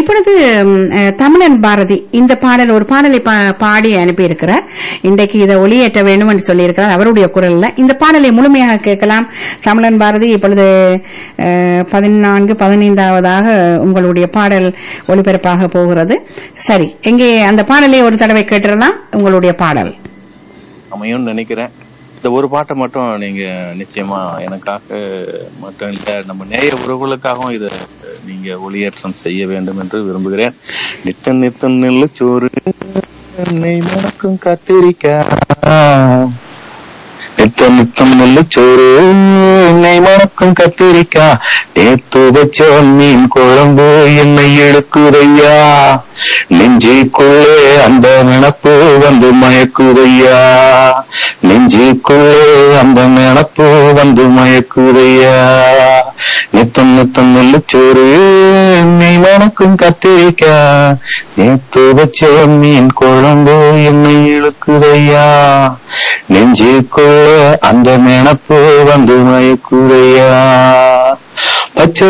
இப்பொழுது ம், அஹ், தமிழன் பாரதி இந்த பாடல் ஒரு பாடலை பா- பாடி அனுப்பியிருக்கிறார் இன்றைக்கு இதை ஒளியேற்ற வேண்டும் என்று சொல்லியிருக்கிறார் அவருடைய குரல்ல இந்த பாடலை முழுமையாக கேட்கலாம் தமிழன் பாரதி இப்பொழுது அஹ், பதினான்கு பதினைந்தாவதாக உங்களுடைய பாடல் ஒளிபரப்பாக போகிறது சரி எங்கே அந்த பாடலை ஒரு தடவை கேட்டுடலாம் உங்களுடைய பாடல் அமையும்னு நினைக்கிறேன் இந்த ஒரு பாட்டை மட்டும் நீங்க நிச்சயமா எனக்காக மட்டும் இல்ல நம்ம நேய உறவுகளுக்காகவும் இத நீங்க ஒளியேற்றம் செய்ய வேண்டும் என்று விரும்புகிறேன் நித்தம் நித்தம் நெல்லு சோறு நெய் மணக்கும் கத்திரிக்காய் நித்தம் நித்தம் நெல்லு சோறு நெய் மணக்கும் கத்திரிக்காய் நேத்து வச்ச மீன் குழம்பு என்னை எடுக்குதையா நெஞ்சுக்குள்ளே அந்த நினப்பு வந்து மயக்குதையா நெஞ்சுக்குள்ளே அந்த நினப்பு வந்து மயக்குதையா நித்தம் நித்தம் நெல்லு சோறு நெய் மணக்கும் கத்திரிக்காய் நேத்து வச்ச மீன் குழம்பு என்னை இழுக்குதையா நெஞ்சுக்குள்ள அந்த நினப்பு வந்து மயக்குதையா பச்சை